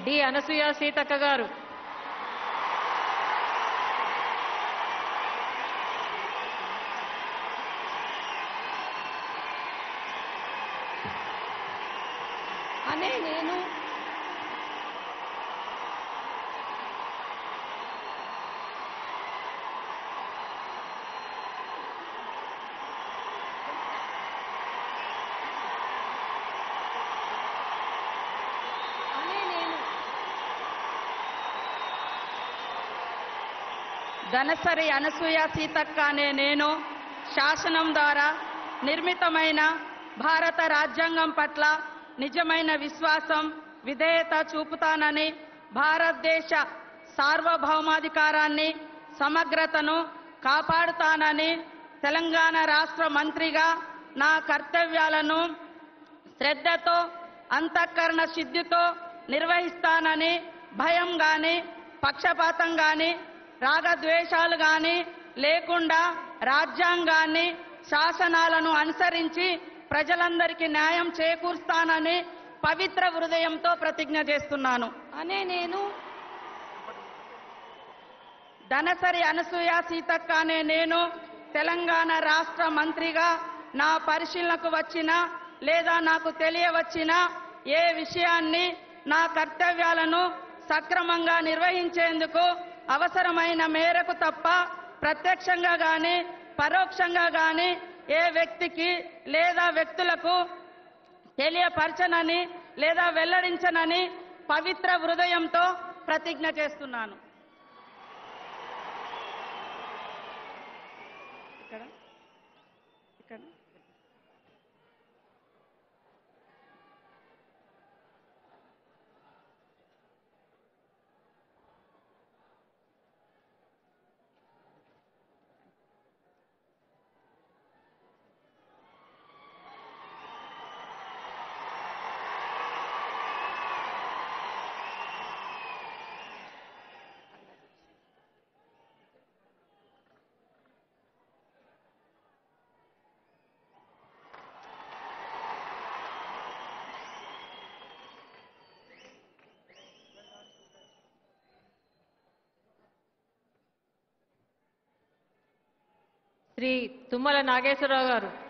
D Anasuya Seethakka గారు అనే నేను అనే నేను ధనసరి అనసూయ సీతక్క అనే నేను శాసనం ద్వారా నిర్మితమైన భారత రాజ్యాంగం పట్ల నిజమైన విశ్వాసం విధేయత చూపుతానని భారతదేశ సార్వభౌమాధికారాన్ని సమగ్రతను కాపాడుతానని తెలంగాణ రాష్ట్ర మంత్రిగా నా కర్తవ్యాలను శ్రద్ధతో అంతఃకరణ సిద్ధితో నిర్వహిస్తానని భయం గాని పక్షపాతం గాని రాగద్వేషాలు గాని లేకుండా రాజ్యాంగాన్ని శాసనాలను అనుసరించి ప్రజలందరికీ న్యాయం చేకూరుస్తానని పవిత్ర హృదయంతో ప్రతిజ్ఞ చేస్తున్నాను అనే నేను ధనసరి అనసూయ సీతక్క అనే నేను తెలంగాణ రాష్ట్ర మంత్రిగా నా పరిశీలనకు వచ్చిన లేదా నాకు తెలియవచ్చిన ఏ విషయాన్ని నా కర్తవ్యాలను సక్రమంగా నిర్వహించేందుకు అవసరమైన మేరకు తప్ప ప్రత్యక్షంగా గాని పరోక్షంగా గాని ఏ వ్యక్తికి లేదా వ్యక్తులకు తెలియపరచనని లేదా వెల్లడించనని పవిత్ర హృదయంతో ప్రతిజ్ఞ చేస్తున్నాను ఇక్కడ ఇక్కడ శ్రీ తుమ్మల నాగేశ్వరరావు గారు